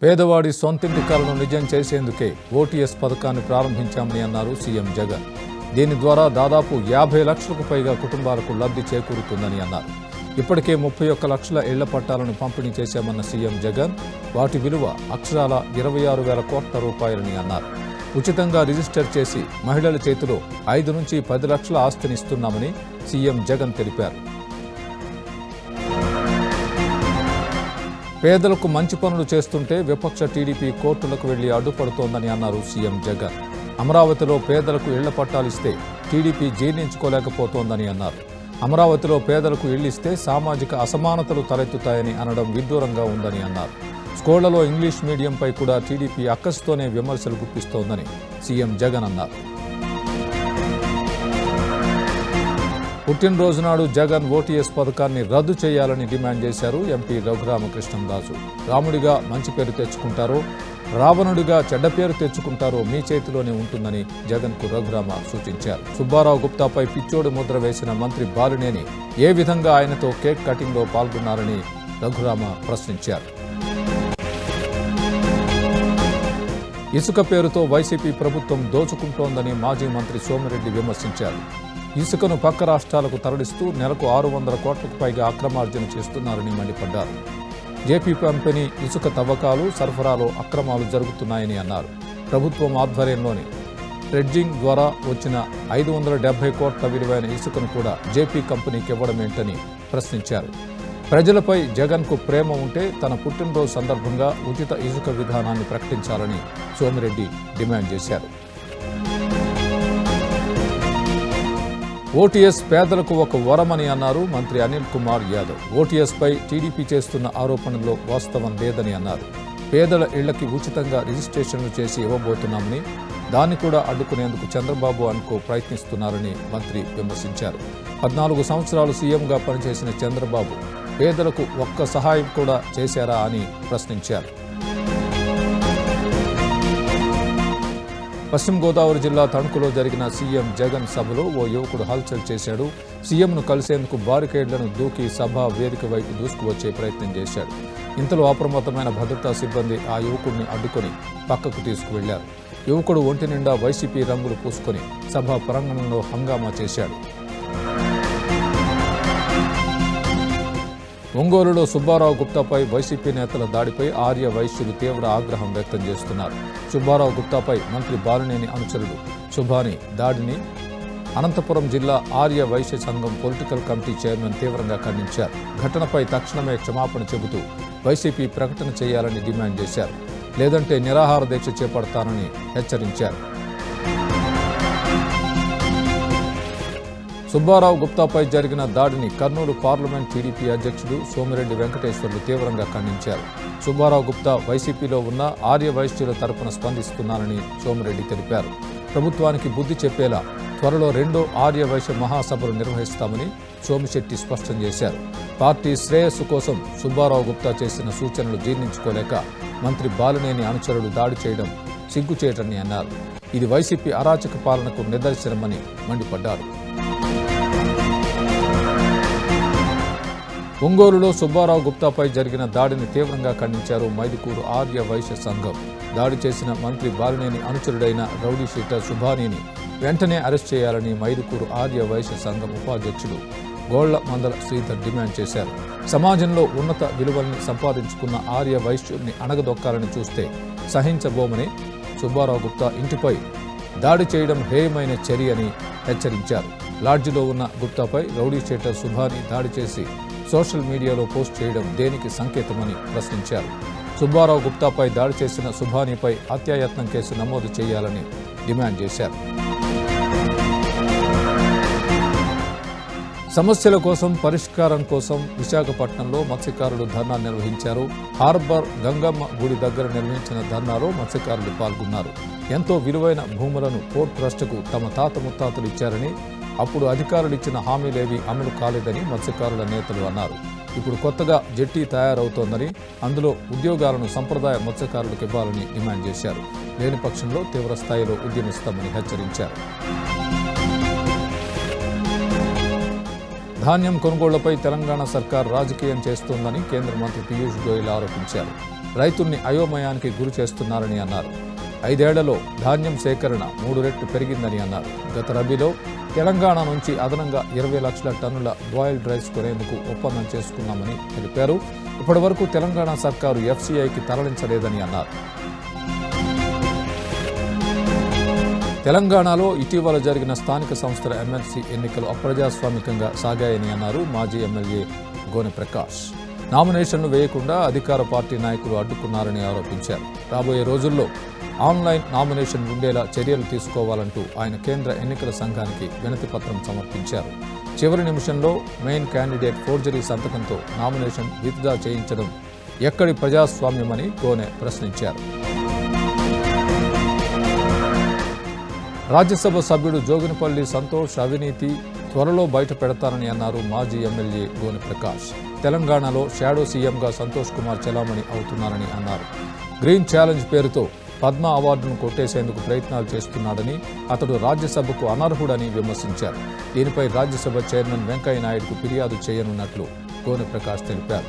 పేదవాడి సొంతింటి కలను నిజం చేసేందుకే ఓటీఎస్ పథకాన్ని ప్రారంభించామని అన్నారు సీఎం జగన్ దీని ద్వారా దాదాపు యాభై లక్షలకు పైగా కుటుంబాలకు లబ్ధి చేకూరుతుందని అన్నారు ఇప్పటికే ముప్పై ఒక్క లక్షల ఇళ్ల పట్టాలను పంపిణీ చేశామన్న సీఎం జగన్ వాటి విలువ అక్షరాల ఇరవై ఆరు వేల కోట్ల రూపాయలని అన్నారు ఉచితంగా రిజిస్టర్ చేసి మహిళల చేతిలో ఐదు నుంచి పది లక్షల ఆస్తిని ఇస్తున్నామని సీఎం జగన్ తెలిపారు పేదలకు మంచి పనులు చేస్తుంటే విపక్ష టీడీపీ కోర్టులకు వెళ్లి అడ్డుపడుతోందని అన్నారు సీఎం జగన్ అమరావతిలో పేదలకు ఇళ్ల పట్టాలిస్తే టీడీపీ జీర్ణించుకోలేకపోతోందని అన్నారు అమరావతిలో పేదలకు ఇళ్లిస్తే సామాజిక అసమానతలు తలెత్తుతాయని అనడం విడ్డూరంగా ఉందని అన్నారు స్కూళ్లలో ఇంగ్లీష్ మీడియంపై కూడా టీడీపీ అక్కసుతోనే విమర్శలు గుప్పిస్తోందని సీఎం జగన్ అన్నారు పుట్టినరోజు నాడు జగన్ ఓటీఎస్ పథకాన్ని రద్దు చేయాలని డిమాండ్ చేశారు ఎంపీ రఘురామకృష్ణంరాజు రాముడిగా మంచి పేరు తెచ్చుకుంటారో రావణుడిగా చెడ్డ పేరు తెచ్చుకుంటారో మీ చేతిలోనే ఉంటుందని జగన్కు రఘురామ సూచించారు సుబ్బారావు గుప్తాపై పిచ్చోడు ముద్ర వేసిన మంత్రి బాలినేని ఏ విధంగా ఆయనతో కేక్ కటింగ్లో పాల్గొన్నారని రఘురామ ప్రశ్నించారు ఇసుక పేరుతో వైసీపీ ప్రభుత్వం దోచుకుంటోందని మాజీ మంత్రి సోమిరెడ్డి విమర్శించారు ఇసుకను పక్క రాష్ట్రాలకు తరలిస్తూ నెలకు ఆరు వందల కోట్లకు పైగా అక్రమార్జన చేస్తున్నారని మండిపడ్డారు జేపీ కంపెనీ ఇసుక తవ్వకాలు సరఫరాలో అక్రమాలు జరుగుతున్నాయని అన్నారు ప్రభుత్వం ఆధ్వర్యంలోని ట్రెడ్జింగ్ ద్వారా వచ్చిన ఐదు వందల డెబ్బై కోట్ల విలువైన ఇసుకను కూడా జేపీ కంపెనీకి ఇవ్వడమేంటని ప్రశ్నించారు ప్రజలపై జగన్కు ప్రేమ ఉంటే తన పుట్టినరోజు సందర్భంగా ఉచిత ఇసుక విధానాన్ని ప్రకటించాలని సోమిరెడ్డి డిమాండ్ చేశారు ఓటీఎస్ పేదలకు ఒక వరమని అన్నారు మంత్రి అనిల్ కుమార్ యాదవ్ ఓటీఎస్ పై టీడీపీ చేస్తున్న ఆరోపణల్లో వాస్తవం లేదని అన్నారు పేదల ఇళ్లకి ఉచితంగా రిజిస్ట్రేషన్లు చేసి ఇవ్వబోతున్నామని దాన్ని కూడా అడ్డుకునేందుకు చంద్రబాబు అనుకో ప్రయత్నిస్తున్నారని మంత్రి విమర్శించారు పద్నాలుగు సంవత్సరాలు సీఎంగా పనిచేసిన చంద్రబాబు పేదలకు ఒక్క సహాయం కూడా చేశారా అని ప్రశ్నించారు పశ్చిమ గోదావరి జిల్లా తణుకులో జరిగిన సీఎం జగన్ సభలో ఓ యువకుడు హల్చల్ చేశాడు సీఎంను కలిసేందుకు బారికేడ్లను దూకి సభ వేదిక వైపు దూసుకువచ్చే ప్రయత్నం చేశాడు ఇంతలో అప్రమత్తమైన భద్రతా సిబ్బంది ఆ యువకుడిని అడ్డుకొని పక్కకు తీసుకువెళ్లారు యువకుడు ఒంటి నిండా వైసీపీ రంగులు పూసుకొని సభ ప్రాంగణంలో హంగామా చేశాడు ఒంగోలులో సుబ్బారావు గుప్తాపై వైసీపీ నేతల దాడిపై ఆర్య వైశ్యులు తీవ్ర ఆగ్రహం వ్యక్తం చేస్తున్నారు సుబ్బారావు గుప్తాపై మంత్రి బాలినేని అనుచరుడు శుభాని దాడిని అనంతపురం జిల్లా ఆర్య వైశ్య సంఘం పొలిటికల్ కమిటీ చైర్మన్ తీవ్రంగా ఖండించారు ఘటనపై తక్షణమే క్షమాపణ చెబుతూ వైసీపీ ప్రకటన చేయాలని డిమాండ్ చేశారు లేదంటే నిరాహార దీక్ష చేపడతానని హెచ్చరించారు సుబ్బారావు గుప్తాపై జరిగిన దాడిని కర్నూలు పార్లమెంట్ టీడీపీ అధ్యక్షుడు సోమిరెడ్డి వెంకటేశ్వర్లు తీవ్రంగా ఖండించారు సుబ్బారావు గుప్తా వైసీపీలో ఉన్న ఆర్య వైశ్యుల తరపున స్పందిస్తున్నానని సోమిరెడ్డి తెలిపారు ప్రభుత్వానికి బుద్ధి చెప్పేలా త్వరలో రెండో ఆర్య వైశ్య మహాసభలు నిర్వహిస్తామని సోమిశెట్టి స్పష్టం చేశారు పార్టీ శ్రేయస్సు కోసం సుబ్బారావు గుప్తా చేసిన సూచనలు జీర్ణించుకోలేక మంత్రి బాలినేని అనుచరులు దాడి చేయడం సిగ్గుచేటని అన్నారు ఇది వైసీపీ అరాచక పాలనకు నిదర్శనమని మండిపడ్డారు ఒంగోలులో సుబ్బారావు గుప్తాపై జరిగిన దాడిని తీవ్రంగా ఖండించారు మైదుకూరు ఆర్య వైశ్య సంఘం దాడి చేసిన మంత్రి బాలినేని అనుచరుడైన రౌడీ షీటర్ సుభానీని వెంటనే అరెస్ట్ చేయాలని మైదుకూరు ఆర్య వైశ్య సంఘం ఉపాధ్యక్షుడు గోళ్ల మందల శ్రీధర్ డిమాండ్ చేశారు సమాజంలో ఉన్నత విలువల్ని సంపాదించుకున్న ఆర్య వైశ్యుల్ని అణగదొక్కాలని చూస్తే సహించబోమని సుబ్బారావు గుప్తా ఇంటిపై దాడి చేయడం హేయమైన చర్య అని హెచ్చరించారు లాడ్జిలో ఉన్న గుప్తాపై రౌడీ షీటర్ సుభాని దాడి చేసి సోషల్ మీడియాలో పోస్ట్ చేయడం దేనికి సంకేతమని ప్రశ్నించారు సుబ్బారావు గుప్తాపై దాడి చేసిన సుభానిపై హత్యాయత్నం కేసు నమోదు చేయాలని డిమాండ్ చేశారు సమస్యల కోసం పరిష్కారం కోసం విశాఖపట్నంలో మత్స్యకారులు ధర్నా నిర్వహించారు హార్బర్ గంగమ్మ గుడి దగ్గర నిర్వహించిన ధర్నాలో మత్స్యకారులు పాల్గొన్నారు ఎంతో విలువైన భూములను పోర్ట్ ట్రస్టుకు తమ తాత ముత్తాతలు ఇచ్చారని అప్పుడు అధికారులు ఇచ్చిన హామీలేవి అమలు కాలేదని మత్స్యకారుల నేతలు అన్నారు ఇప్పుడు కొత్తగా జెట్టి తయారవుతోందని అందులో ఉద్యోగాలను సంప్రదాయ మత్స్యకారులకు ఇవ్వాలని డిమాండ్ చేశారు లేని పక్షంలో తీవ్ర స్థాయిలో ఉద్యమిస్తామని హెచ్చరించారు ధాన్యం కొనుగోళ్లపై తెలంగాణ సర్కార్ రాజకీయం చేస్తోందని కేంద్ర మంత్రి పీయూష్ గోయల్ ఆరోపించారు రైతుల్ని అయోమయానికి గురి చేస్తున్నారని అన్నారు ఐదేళ్లలో ధాన్యం సేకరణ మూడు రెట్లు పెరిగిందని అన్నారు గత రబీలో తెలంగాణ నుంచి అదనంగా ఇరవై లక్షల టన్నుల బాయిల్డ్ రైస్ కొనేందుకు ఒప్పందం చేసుకున్నామని తెలిపారు ఇప్పటి వరకు తెలంగాణ సర్కారు ఎఫ్సీఐకి తరలించలేదని అన్నారు తెలంగాణలో ఇటీవల జరిగిన స్థానిక సంస్థల ఎమ్మెల్సీ ఎన్నికలు అప్రజాస్వామికంగా సాగాయని అన్నారు మాజీ ఎమ్మెల్యే గోనె ప్రకాష్ నామినేషన్లు వేయకుండా అధికార పార్టీ నాయకులు అడ్డుకున్నారని ఆరోపించారు రాబోయే రోజుల్లో ఆన్లైన్ నామినేషన్ ఉండేలా చర్యలు తీసుకోవాలంటూ ఆయన కేంద్ర ఎన్నికల సంఘానికి వినతి పత్రం సమర్పించారు చివరి నిమిషంలో మెయిన్ క్యాండిడేట్ ఫోర్జరీ సంతకంతో నామినేషన్ విత్డ్రా చేయించడం ఎక్కడి ప్రజాస్వామ్యమని గోనె ప్రశ్నించారు రాజ్యసభ సభ్యుడు జోగినపల్లి సంతోష్ అవినీతి త్వరలో బయట పెడతానని అన్నారు మాజీ ఎమ్మెల్యే గోని ప్రకాష్ తెలంగాణలో షాడో సీఎంగా సంతోష్ కుమార్ చెలామణి అవుతున్నారని అన్నారు గ్రీన్ ఛాలెంజ్ పేరుతో పద్మ అవార్డును కొట్టేసేందుకు ప్రయత్నాలు చేస్తున్నాడని అతడు రాజ్యసభకు అనర్హుడని విమర్శించారు దీనిపై రాజ్యసభ చైర్మన్ వెంకయ్య నాయుడుకు ఫిర్యాదు చేయనున్నట్లు గోని ప్రకాష్ తెలిపారు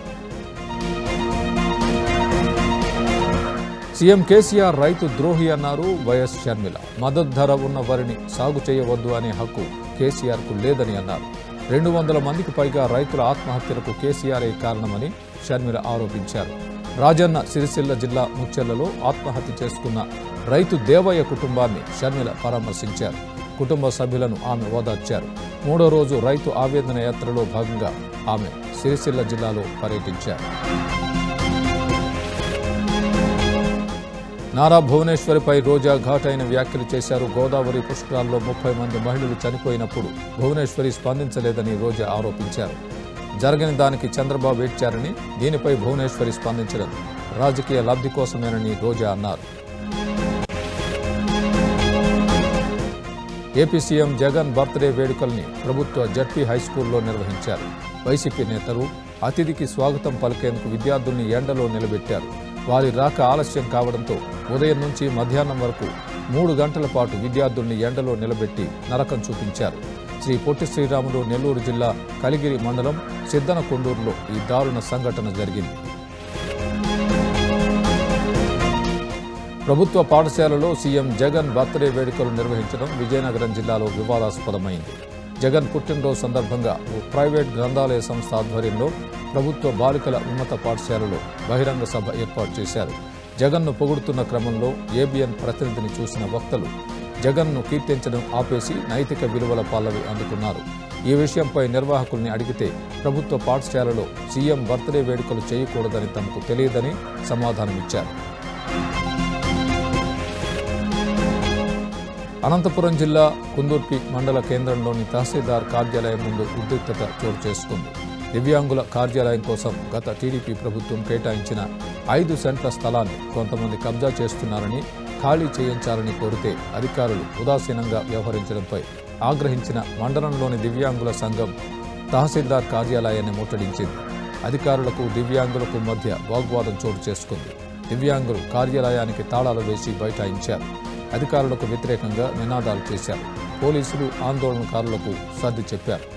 సీఎం కేసీఆర్ రైతు ద్రోహి అన్నారు వైఎస్ షర్మిల మద్దతు ధర ఉన్న వరిని సాగు చేయవద్దు అనే హక్కు కేసీఆర్కు లేదని అన్నారు రెండు వందల మందికి పైగా రైతుల ఆత్మహత్యలకు కేసీఆరే కారణమని షర్మిల ఆరోపించారు రాజన్న సిరిసిల్ల జిల్లా ముచ్చెర్లలో ఆత్మహత్య చేసుకున్న రైతు దేవయ్య కుటుంబాన్ని షర్మిల పరామర్శించారు కుటుంబ సభ్యులను ఆమె ఓదార్చారు మూడో రోజు రైతు ఆవేదన యాత్రలో భాగంగా ఆమె సిరిసిల్ల జిల్లాలో పర్యటించారు నారా భువనేశ్వరిపై రోజా ఘాటైన వ్యాఖ్యలు చేశారు గోదావరి పుష్కరాల్లో ముప్పై మంది మహిళలు చనిపోయినప్పుడు భువనేశ్వరి స్పందించలేదని రోజా ఆరోపించారు జరగని దానికి చంద్రబాబు ఏడ్చారని దీనిపై భువనేశ్వరి స్పందించడం రాజకీయ లబ్ధి కోసమేనని రోజా అన్నారు ఏపీ సీఎం జగన్ బర్త్డే వేడుకల్ని ప్రభుత్వ జడ్పీ హైస్కూల్లో నిర్వహించారు వైసీపీ నేతలు అతిథికి స్వాగతం పలికేందుకు విద్యార్థుల్ని ఎండలో నిలబెట్టారు వారి రాక ఆలస్యం కావడంతో ఉదయం నుంచి మధ్యాహ్నం వరకు మూడు గంటల పాటు విద్యార్థుల్ని ఎండలో నిలబెట్టి నరకం చూపించారు శ్రీ పొట్టి శ్రీరాములు నెల్లూరు జిల్లా కలిగిరి మండలం సిద్దనకొండూరులో ఈ దారుణ సంఘటన జరిగింది ప్రభుత్వ పాఠశాలలో సీఎం జగన్ బర్త్డే వేడుకలు నిర్వహించడం విజయనగరం జిల్లాలో వివాదాస్పదమైంది జగన్ పుట్టినరోజు సందర్భంగా ఓ ప్రైవేట్ గ్రంథాలయ సంస్థ ఆధ్వర్యంలో ప్రభుత్వ బాలికల ఉన్నత పాఠశాలలో బహిరంగ సభ ఏర్పాటు చేశారు జగన్ను పొగుడుతున్న క్రమంలో ఏబిఎన్ ప్రతినిధిని చూసిన వక్తలు జగన్ను కీర్తించడం ఆపేసి నైతిక విలువల పల్లవి అందుకున్నారు ఈ విషయంపై నిర్వాహకుల్ని అడిగితే ప్రభుత్వ పాఠశాలలో సీఎం బర్త్డే వేడుకలు చేయకూడదని తమకు తెలియదని సమాధానమిచ్చారు అనంతపురం జిల్లా కుందుర్పి మండల కేంద్రంలోని తహసీల్దార్ కార్యాలయం ముందు ఉద్రిక్తత చోటు చేసుకుంది దివ్యాంగుల కార్యాలయం కోసం గత టీడీపీ ప్రభుత్వం కేటాయించిన ఐదు సెంట్ల స్థలాన్ని కొంతమంది కబ్జా చేస్తున్నారని ఖాళీ చేయించాలని కోరితే అధికారులు ఉదాసీనంగా వ్యవహరించడంపై ఆగ్రహించిన మండలంలోని దివ్యాంగుల సంఘం తహసీల్దార్ కార్యాలయాన్ని ముట్టడించింది అధికారులకు దివ్యాంగులకు మధ్య వాగ్వాదం చోటు చేసుకుంది దివ్యాంగులు కార్యాలయానికి తాళాలు వేసి బైఠాయించారు అధికారులకు వ్యతిరేకంగా నినాదాలు చేశారు పోలీసులు ఆందోళనకారులకు సర్ది చెప్పారు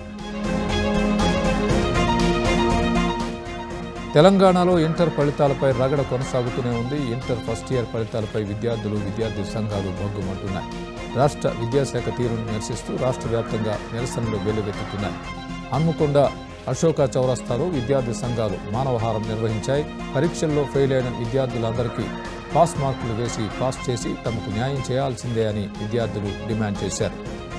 తెలంగాణలో ఇంటర్ ఫలితాలపై రగడ కొనసాగుతూనే ఉంది ఇంటర్ ఫస్ట్ ఇయర్ ఫలితాలపై విద్యార్థులు విద్యార్థి సంఘాలు భగ్గుమంటున్నాయి రాష్ట్ర విద్యాశాఖ తీరును నిరసిస్తూ రాష్ట్ర వ్యాప్తంగా నిరసనలు వెల్లువెత్తుతున్నాయి హన్మకొండ అశోక చౌరస్తాలో విద్యార్థి సంఘాలు మానవహారం నిర్వహించాయి పరీక్షల్లో ఫెయిల్ అయిన విద్యార్థులందరికీ పాస్ మార్కులు వేసి పాస్ చేసి తమకు న్యాయం చేయాల్సిందే అని విద్యార్థులు డిమాండ్ చేశారు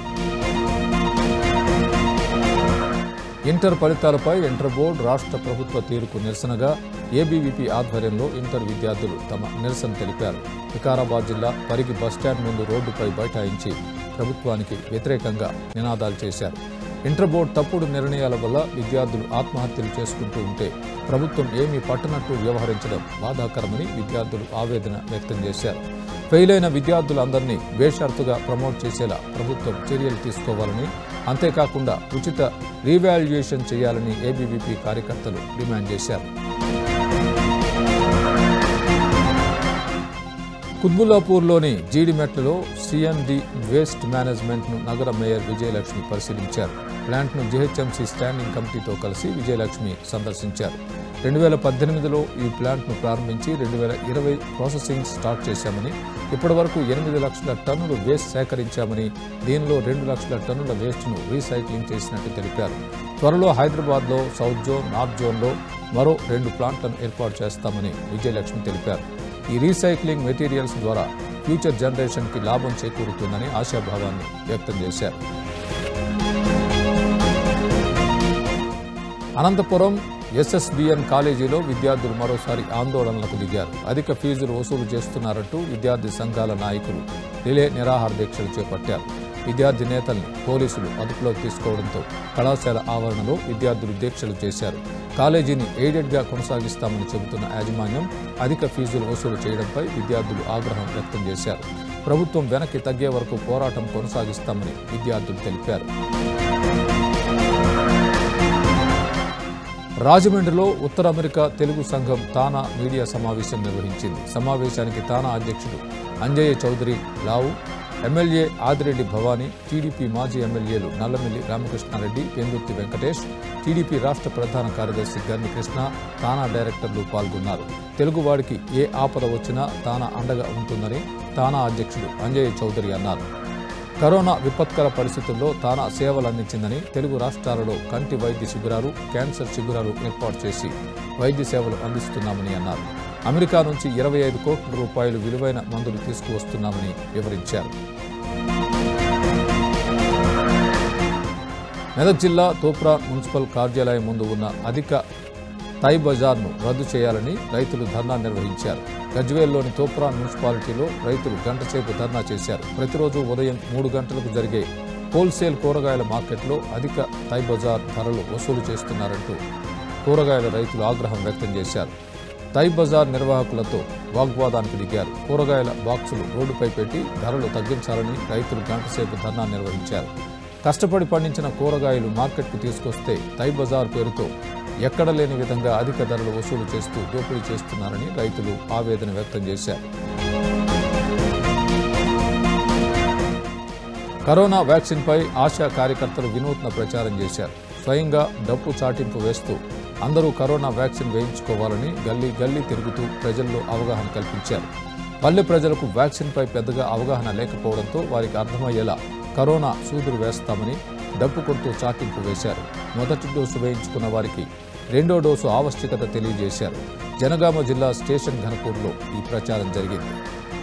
ఇంటర్ ఫలితాలపై ఇంటర్ బోర్డు రాష్ట్ర ప్రభుత్వ తీరుకు నిరసనగా ఏబీవీపీ ఆధ్వర్యంలో ఇంటర్ విద్యార్థులు తమ నిరసన తెలిపారు వికారాబాద్ జిల్లా పరిగి బస్టాండ్ ముందు రోడ్డుపై బైఠాయించి ప్రభుత్వానికి వ్యతిరేకంగా నినాదాలు చేశారు ఇంటర్ బోర్డు తప్పుడు నిర్ణయాల వల్ల విద్యార్థులు ఆత్మహత్యలు చేసుకుంటూ ఉంటే ప్రభుత్వం ఏమీ పట్టనట్టు వ్యవహరించడం బాధాకరమని విద్యార్థులు ఆవేదన వ్యక్తం చేశారు ఫెయిల్ అయిన విద్యార్థులందరినీ బేషరతుగా ప్రమోట్ చేసేలా ప్రభుత్వం చర్యలు తీసుకోవాలని అంతేకాకుండా ఉచిత రీవాల్యుయేషన్ చేయాలని ఏబీవీపీ కార్యకర్తలు డిమాండ్ చేశారు కుత్బుల్లాపూర్లోని జీడిమెట్లలో సిఎన్డి వేస్ట్ మేనేజ్మెంట్ను నగర మేయర్ విజయలక్ష్మి పరిశీలించారు ప్లాంట్ను జీహెచ్ఎంసీ స్టాండింగ్ కమిటీతో కలిసి విజయలక్ష్మి సందర్శించారు రెండు వేల పద్దెనిమిదిలో ఈ ప్లాంట్ను ప్రారంభించి రెండు వేల ఇరవై ప్రాసెసింగ్ స్టార్ట్ చేశామని ఇప్పటి వరకు ఎనిమిది లక్షల టన్నులు వేస్ట్ సేకరించామని దీనిలో రెండు లక్షల టన్నుల వేస్ట్ను రీసైక్లింగ్ చేసినట్టు తెలిపారు త్వరలో హైదరాబాద్లో సౌత్ జోన్ నార్త్ జోన్లో మరో రెండు ప్లాంట్లను ఏర్పాటు చేస్తామని విజయలక్ష్మి తెలిపారు ఈ రీసైక్లింగ్ మెటీరియల్స్ ద్వారా ఫ్యూచర్ జనరేషన్కి లాభం చేకూరుతుందని ఆశాభావాన్ని వ్యక్తం చేశారు అనంతపురం ఎస్ఎస్బిఎన్ కాలేజీలో విద్యార్థులు మరోసారి ఆందోళనలకు దిగారు అధిక ఫీజులు వసూలు చేస్తున్నారంటూ విద్యార్థి సంఘాల నాయకులు రిలే నిరాహార దీక్షలు చేపట్టారు విద్యార్థి నేతల్ని పోలీసులు అదుపులోకి తీసుకోవడంతో కళాశాల ఆవరణలో విద్యార్థులు దీక్షలు చేశారు కాలేజీని ఎయిడెడ్గా కొనసాగిస్తామని చెబుతున్న యాజమాన్యం అధిక ఫీజులు వసూలు చేయడంపై విద్యార్థులు ఆగ్రహం వ్యక్తం చేశారు ప్రభుత్వం వెనక్కి తగ్గే వరకు పోరాటం కొనసాగిస్తామని విద్యార్థులు తెలిపారు రాజమండ్రిలో ఉత్తర అమెరికా తెలుగు సంఘం తానా మీడియా సమావేశం నిర్వహించింది సమావేశానికి తానా అధ్యక్షుడు అంజయ్య చౌదరి లావు ఎమ్మెల్యే ఆదిరెడ్డి భవానీ టీడీపీ మాజీ ఎమ్మెల్యేలు నల్లమిల్లి రామకృష్ణారెడ్డి పెందుర్తి వెంకటేష్ టీడీపీ రాష్ట్ర ప్రధాన కార్యదర్శి గన్ని కృష్ణ తానా డైరెక్టర్లు పాల్గొన్నారు తెలుగువాడికి ఏ ఆపద వచ్చినా తానా అండగా ఉంటుందని తానా అధ్యక్షుడు అంజయ్య చౌదరి అన్నారు కరోనా విపత్కర పరిస్థితుల్లో తానా సేవలు అందించిందని తెలుగు రాష్ట్రాలలో కంటి వైద్య శిబిరాలు క్యాన్సర్ శిబిరాలు ఏర్పాటు చేసి వైద్య సేవలు అందిస్తున్నామని అన్నారు అమెరికా నుంచి ఇరవై ఐదు కోట్ల రూపాయలు విలువైన మందులు తీసుకువస్తున్నామని వివరించారు మెదక్ జిల్లా తోప్రా మున్సిపల్ కార్యాలయం ముందు ఉన్న అధిక టై బజార్ను రద్దు చేయాలని రైతులు ధర్నా నిర్వహించారు గజ్వేల్లోని తోప్రా మున్సిపాలిటీలో రైతులు గంటసేపు ధర్నా చేశారు ప్రతిరోజు ఉదయం మూడు గంటలకు జరిగే హోల్సేల్ కూరగాయల మార్కెట్లో అధిక టై బజార్ ధరలు వసూలు చేస్తున్నారంటూ కూరగాయల రైతులు ఆగ్రహం వ్యక్తం చేశారు టై బజార్ నిర్వాహకులతో వాగ్వాదానికి దిగారు కూరగాయల బాక్సులు రోడ్డుపై పెట్టి ధరలు తగ్గించాలని రైతులు గంటసేపు ధర్నా నిర్వహించారు కష్టపడి పండించిన కూరగాయలు మార్కెట్కు తీసుకొస్తే టై బజార్ పేరుతో ఎక్కడ లేని విధంగా అధిక ధరలు వసూలు చేస్తూ దోపిడీ చేస్తున్నారని రైతులు ఆవేదన వ్యక్తం చేశారు కరోనా వ్యాక్సిన్పై ఆశా కార్యకర్తలు వినూత్న ప్రచారం చేశారు స్వయంగా డప్పు చాటింపు వేస్తూ అందరూ కరోనా వ్యాక్సిన్ వేయించుకోవాలని గల్లీ గల్లీ తిరుగుతూ ప్రజల్లో అవగాహన కల్పించారు పల్లె ప్రజలకు వ్యాక్సిన్పై పెద్దగా అవగాహన లేకపోవడంతో వారికి అర్థమయ్యేలా కరోనా సూదులు వేస్తామని డప్పు కొడుతూ చాటింపు వేశారు మొదటి డోసు వేయించుకున్న వారికి రెండో డోసు ఆవశ్యకత తెలియజేశారు జనగామ జిల్లా స్టేషన్ ఘనపూర్లో ఈ ప్రచారం జరిగింది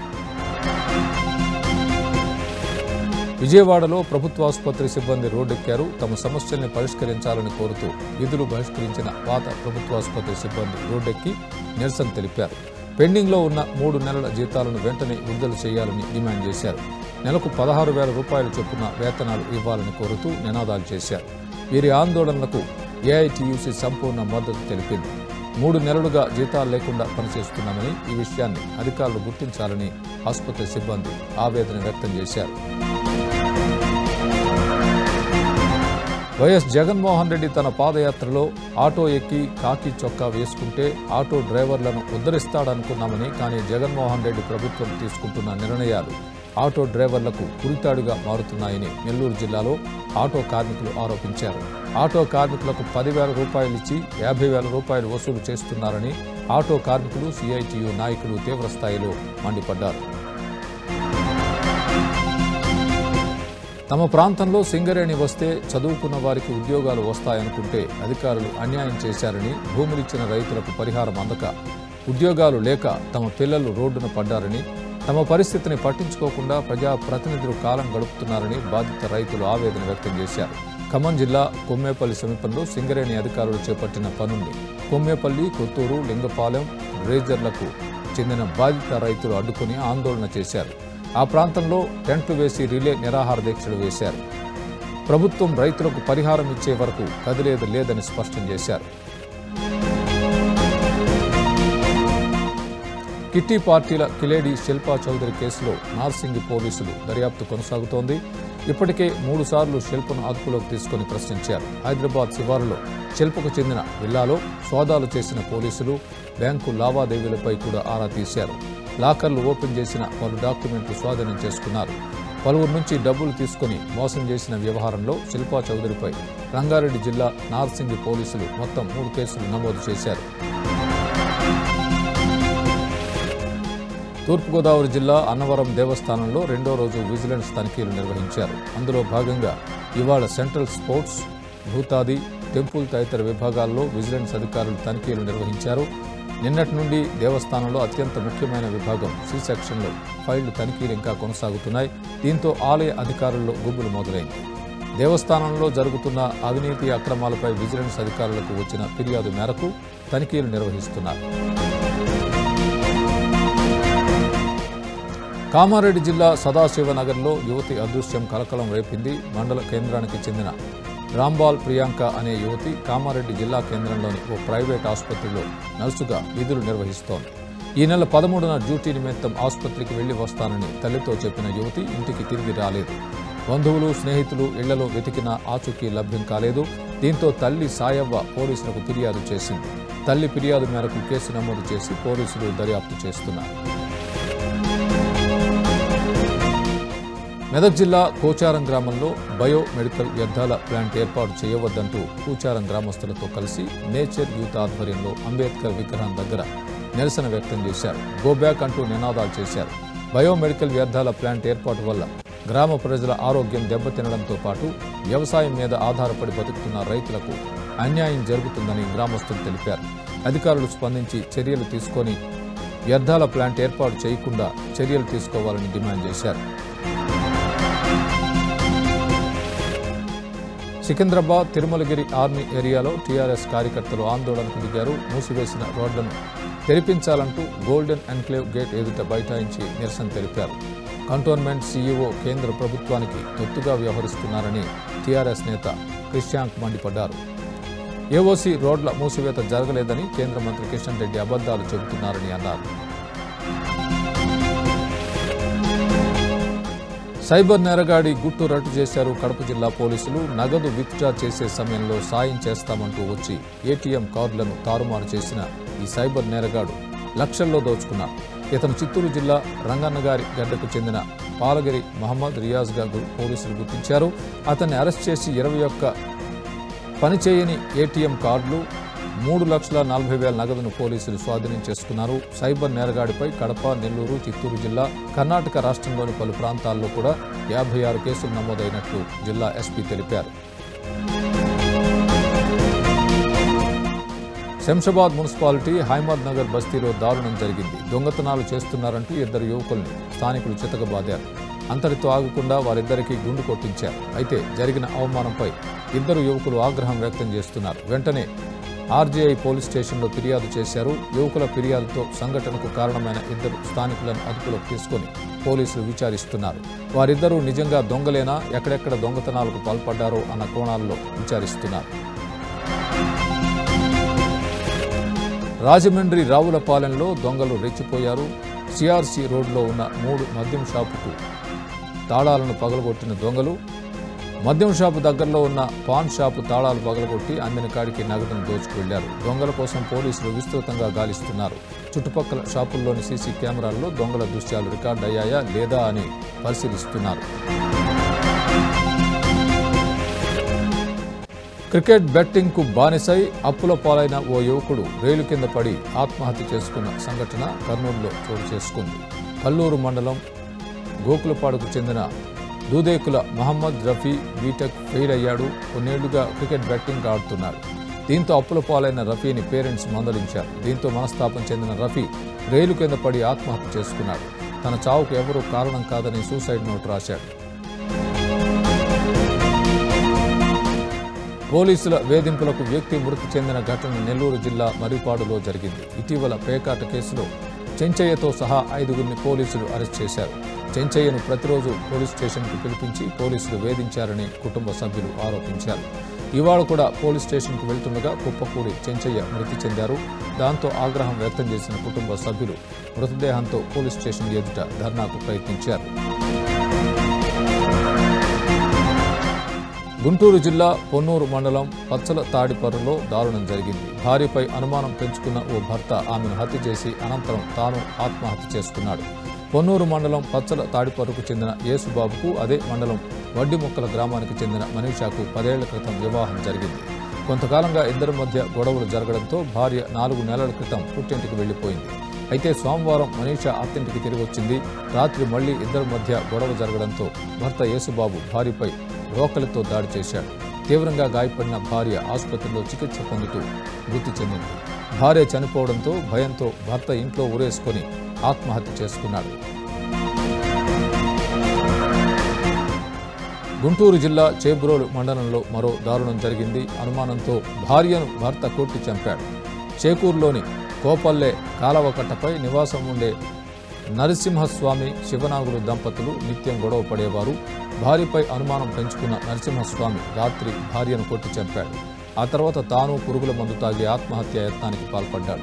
విజయవాడలో ప్రభుత్వాసుపత్రి సిబ్బంది రోడ్డెక్కారు తమ సమస్యల్ని పరిష్కరించాలని కోరుతూ విధులు బహిష్కరించిన పాత ప్రభుత్వాసుపత్రి సిబ్బంది రోడ్డెక్కి నిరసన తెలిపారు పెండింగ్లో ఉన్న మూడు నెలల జీతాలను వెంటనే విడుదల చేయాలని డిమాండ్ చేశారు నెలకు పదహారు వేల రూపాయల చొప్పున వేతనాలు ఇవ్వాలని కోరుతూ నినాదాలు చేశారు వీరి ఆందోళనలకు ఏఐటియుసి సంపూర్ణ మద్దతు తెలిపింది మూడు నెలలుగా జీతాలు లేకుండా పనిచేస్తున్నామని ఈ విషయాన్ని అధికారులు గుర్తించాలని ఆసుపత్రి సిబ్బంది ఆవేదన వ్యక్తం చేశారు వైఎస్ జగన్మోహన్ రెడ్డి తన పాదయాత్రలో ఆటో ఎక్కి కాకి చొక్కా వేసుకుంటే ఆటో డ్రైవర్లను ఉద్ధరిస్తాడనుకున్నామని కానీ జగన్మోహన్ రెడ్డి ప్రభుత్వం తీసుకుంటున్న నిర్ణయాలు ఆటో డ్రైవర్లకు కురితాడుగా మారుతున్నాయని నెల్లూరు జిల్లాలో ఆటో కార్మికులు ఆరోపించారు ఆటో కార్మికులకు పదివేల రూపాయలు ఇచ్చి యాభై వేల రూపాయలు వసూలు చేస్తున్నారని ఆటో కార్మికులు సిఐటియు నాయకులు తీవ్రస్థాయిలో మండిపడ్డారు తమ ప్రాంతంలో సింగరేణి వస్తే చదువుకున్న వారికి ఉద్యోగాలు వస్తాయనుకుంటే అధికారులు అన్యాయం చేశారని భూములిచ్చిన రైతులకు పరిహారం అందక ఉద్యోగాలు లేక తమ పిల్లలు రోడ్డున పడ్డారని తమ పరిస్థితిని పట్టించుకోకుండా ప్రజాప్రతినిధులు కాలం గడుపుతున్నారని బాధిత రైతులు ఆవేదన వ్యక్తం చేశారు ఖమ్మం జిల్లా కొమ్మేపల్లి సమీపంలో సింగరేణి అధికారులు చేపట్టిన పనుల్ని కొమ్మేపల్లి కొత్తూరు లింగపాలెం రేజర్లకు చెందిన బాధిత రైతులు అడ్డుకుని ఆందోళన చేశారు ఆ ప్రాంతంలో టెంట్లు వేసి రిలే నిరాహార దీక్షలు వేశారు ప్రభుత్వం రైతులకు పరిహారం ఇచ్చే వరకు కదిలేదు లేదని స్పష్టం చేశారు కిట్టి పార్టీల కిలేడి శిల్పా చౌదరి కేసులో నార్సింగి పోలీసులు దర్యాప్తు కొనసాగుతోంది ఇప్పటికే మూడుసార్లు శిల్పను అదుపులోకి తీసుకుని ప్రశ్నించారు హైదరాబాద్ శివారులో శిల్పకు చెందిన విల్లాలో సోదాలు చేసిన పోలీసులు బ్యాంకు లావాదేవీలపై కూడా ఆరా తీశారు లాకర్లు ఓపెన్ చేసిన పలు డాక్యుమెంట్లు స్వాధీనం చేసుకున్నారు పలువురు నుంచి డబ్బులు తీసుకుని మోసం చేసిన వ్యవహారంలో శిల్పా చౌదరిపై రంగారెడ్డి జిల్లా నార్సింగి పోలీసులు మొత్తం మూడు కేసులు నమోదు చేశారు తూర్పుగోదావరి జిల్లా అన్నవరం దేవస్థానంలో రెండో రోజు విజిలెన్స్ తనిఖీలు నిర్వహించారు అందులో భాగంగా ఇవాళ సెంట్రల్ స్పోర్ట్స్ భూతాది టెంపుల్ తదితర విభాగాల్లో విజిలెన్స్ అధికారులు తనిఖీలు నిర్వహించారు నిన్నటి నుండి దేవస్థానంలో అత్యంత ముఖ్యమైన విభాగం సి సెక్షన్లో ఫైళ్లు తనిఖీలు ఇంకా కొనసాగుతున్నాయి దీంతో ఆలయ అధికారుల్లో గుబులు మొదలైంది దేవస్థానంలో జరుగుతున్న అవినీతి అక్రమాలపై విజిలెన్స్ అధికారులకు వచ్చిన ఫిర్యాదు మేరకు తనిఖీలు నిర్వహిస్తున్నారు కామారెడ్డి జిల్లా సదాశివనగర్లో యువతి అదృశ్యం కలకలం రేపింది మండల కేంద్రానికి చెందిన రాంబాల్ ప్రియాంక అనే యువతి కామారెడ్డి జిల్లా కేంద్రంలోని ఓ ప్రైవేట్ ఆసుపత్రిలో నర్సుగా విధులు నిర్వహిస్తోంది ఈ నెల పదమూడున డ్యూటీ నిమిత్తం ఆసుపత్రికి వెళ్లి వస్తానని తల్లితో చెప్పిన యువతి ఇంటికి తిరిగి రాలేదు బంధువులు స్నేహితులు ఇళ్లలో వెతికినా ఆచూకీ లభ్యం కాలేదు దీంతో తల్లి సాయవ్వ పోలీసులకు ఫిర్యాదు చేసింది తల్లి ఫిర్యాదు మేరకు కేసు నమోదు చేసి పోలీసులు దర్యాప్తు చేస్తున్నారు మెదక్ జిల్లా కోచారం గ్రామంలో బయో మెడికల్ వ్యర్థాల ప్లాంట్ ఏర్పాటు చేయవద్దంటూ కూచారం గ్రామస్తులతో కలిసి నేచర్ యూత్ ఆధ్వర్యంలో అంబేద్కర్ విగ్రహం దగ్గర నిరసన వ్యక్తం చేశారు గో బ్యాక్ అంటూ నినాదాలు చేశారు బయో మెడికల్ వ్యర్థాల ప్లాంట్ ఏర్పాటు వల్ల గ్రామ ప్రజల ఆరోగ్యం దెబ్బతినడంతో పాటు వ్యవసాయం మీద ఆధారపడి బతుకుతున్న రైతులకు అన్యాయం జరుగుతుందని గ్రామస్తులు తెలిపారు అధికారులు స్పందించి చర్యలు తీసుకొని వ్యర్థాల ప్లాంట్ ఏర్పాటు చేయకుండా చర్యలు తీసుకోవాలని డిమాండ్ చేశారు సికింద్రాబాద్ తిరుమలగిరి ఆర్మీ ఏరియాలో టీఆర్ఎస్ కార్యకర్తలు ఆందోళనకు దిగారు మూసివేసిన రోడ్లను తెరిపించాలంటూ గోల్డెన్ ఎన్క్లేవ్ గేట్ ఎదుట బైఠాయించి నిరసన తెలిపారు కంటోన్మెంట్ సీఈఓ కేంద్ర ప్రభుత్వానికి తొత్తుగా వ్యవహరిస్తున్నారని టీఆర్ఎస్ నేత క్రిష్యాంక్ మండిపడ్డారు ఏఓసీ రోడ్ల మూసివేత జరగలేదని కేంద్ర మంత్రి కిషన్ రెడ్డి అబద్దాలు చెబుతున్నారని అన్నారు సైబర్ నేరగాడి గుట్టు రట్టు చేశారు కడప జిల్లా పోలీసులు నగదు విత్డ్రా చేసే సమయంలో సాయం చేస్తామంటూ వచ్చి ఏటీఎం కార్డులను తారుమారు చేసిన ఈ సైబర్ నేరగాడు లక్షల్లో దోచుకున్నారు ఇతను చిత్తూరు జిల్లా రంగన్నగారి గడ్డకు చెందిన పాలగిరి మహమ్మద్ రియాజ్గా గు- పోలీసులు గుర్తించారు అతన్ని అరెస్ట్ చేసి ఇరవై ఒక్క పనిచేయని ఏటీఎం కార్డులు మూడు లక్షల నలభై వేల నగదును పోలీసులు స్వాధీనం చేసుకున్నారు సైబర్ నేరగాడిపై కడప నెల్లూరు చిత్తూరు జిల్లా కర్ణాటక రాష్ట్రంలోని పలు ప్రాంతాల్లో కూడా యాభై ఆరు కేసులు నమోదైనట్లు జిల్లా ఎస్పీ తెలిపారు శంషాబాద్ మున్సిపాలిటీ హైమద్ నగర్ బస్తీలో దారుణం జరిగింది దొంగతనాలు చేస్తున్నారంటూ ఇద్దరు యువకుల్ని స్థానికులు చితకబాదారు అంతటితో ఆగకుండా వారిద్దరికీ గుండు కొట్టించారు అయితే జరిగిన అవమానంపై ఇద్దరు యువకులు ఆగ్రహం వ్యక్తం చేస్తున్నారు వెంటనే ఆర్జీఐ పోలీస్ స్టేషన్లో ఫిర్యాదు చేశారు యువకుల ఫిర్యాదుతో సంఘటనకు కారణమైన ఇద్దరు స్థానికులను అదుపులోకి తీసుకొని పోలీసులు విచారిస్తున్నారు వారిద్దరూ నిజంగా దొంగలేనా ఎక్కడెక్కడ దొంగతనాలకు పాల్పడ్డారో అన్న కోణాల్లో విచారిస్తున్నారు రాజమండ్రి రావులపాలెంలో దొంగలు రెచ్చిపోయారు సిఆర్సి రోడ్లో ఉన్న మూడు మద్యం షాపుకు తాళాలను పగలగొట్టిన దొంగలు మద్యం షాపు దగ్గరలో ఉన్న పాన్ షాపు తాళాలు పగలగొట్టి అందిన కాడికి నగదును దోచుకు వెళ్లారు దొంగల కోసం పోలీసులు విస్తృతంగా గాలిస్తున్నారు చుట్టుపక్కల షాపుల్లోని సీసీ కెమెరాల్లో దొంగల దృశ్యాలు రికార్డ్ అయ్యాయా లేదా అని పరిశీలిస్తున్నారు క్రికెట్ బెట్టింగ్ కు బానిసై అప్పుల పాలైన ఓ యువకుడు రైలు కింద పడి ఆత్మహత్య చేసుకున్న సంఘటన కర్నూలులో చోటు చేసుకుంది కల్లూరు మండలం గోకులపాడుకు చెందిన దూదేకుల మహమ్మద్ రఫీ బీటెక్ ఫెయిల్ అయ్యాడు కొన్నేళ్లుగా క్రికెట్ బెట్టింగ్ ఆడుతున్నాడు దీంతో అప్పుల పాలైన రఫీని పేరెంట్స్ మందలించారు దీంతో మనస్తాపం చెందిన రఫీ రైలు కింద పడి ఆత్మహత్య చేసుకున్నాడు తన చావుకు ఎవరూ కారణం కాదని సూసైడ్ నోట్ రాశాడు పోలీసుల వేధింపులకు వ్యక్తి మృతి చెందిన ఘటన నెల్లూరు జిల్లా మరిపాడులో జరిగింది ఇటీవల పేకాట కేసులో చెంచయ్యతో సహా ఐదుగురిని పోలీసులు అరెస్ట్ చేశారు చెంచయ్యను ప్రతిరోజు పోలీస్ స్టేషన్కు పిలిపించి పోలీసులు వేధించారని కుటుంబ సభ్యులు ఆరోపించారు ఇవాళ కూడా పోలీస్ స్టేషన్కు వెళ్తుండగా కుప్పకూడి చెంచయ్య మృతి చెందారు దాంతో ఆగ్రహం వ్యక్తం చేసిన కుటుంబ సభ్యులు మృతదేహంతో పోలీస్ స్టేషన్ ఎదుట ధర్నాకు ప్రయత్నించారు గుంటూరు జిల్లా పొన్నూరు మండలం పచ్చల తాడిపర్రులో దారుణం జరిగింది భార్యపై అనుమానం పెంచుకున్న ఓ భర్త ఆమెను హత్య చేసి అనంతరం తాను ఆత్మహత్య చేసుకున్నాడు పొన్నూరు మండలం పచ్చల తాడిపర్రుకు చెందిన యేసుబాబుకు అదే మండలం వడ్డిముక్కల గ్రామానికి చెందిన మనీషాకు పదేళ్ల క్రితం వివాహం జరిగింది కొంతకాలంగా ఇద్దరి మధ్య గొడవలు జరగడంతో భార్య నాలుగు నెలల క్రితం పుట్టింటికి వెళ్లిపోయింది అయితే సోమవారం మనీషా అత్తింటికి తిరిగి వచ్చింది రాత్రి మళ్లీ ఇద్దరి మధ్య గొడవ జరగడంతో భర్త యేసుబాబు భార్యపై రోకలితో దాడి చేశాడు తీవ్రంగా గాయపడిన భార్య ఆసుపత్రిలో చికిత్స పొందుతూ మృతి చెందింది భార్య చనిపోవడంతో భయంతో భర్త ఇంట్లో ఉరేసుకొని ఆత్మహత్య చేసుకున్నాడు గుంటూరు జిల్లా చేబ్రోలు మండలంలో మరో దారుణం జరిగింది అనుమానంతో భార్యను భర్త కొట్టి చంపాడు చేకూరులోని కోపల్లె కాలవకట్టపై నివాసం ఉండే నరసింహస్వామి శివనాగులు దంపతులు నిత్యం గొడవ పడేవారు భార్యపై అనుమానం పెంచుకున్న నరసింహస్వామి రాత్రి భార్యను కొట్టి చంపాడు ఆ తర్వాత తాను పురుగుల మందు తాగి ఆత్మహత్య యత్నానికి పాల్పడ్డాడు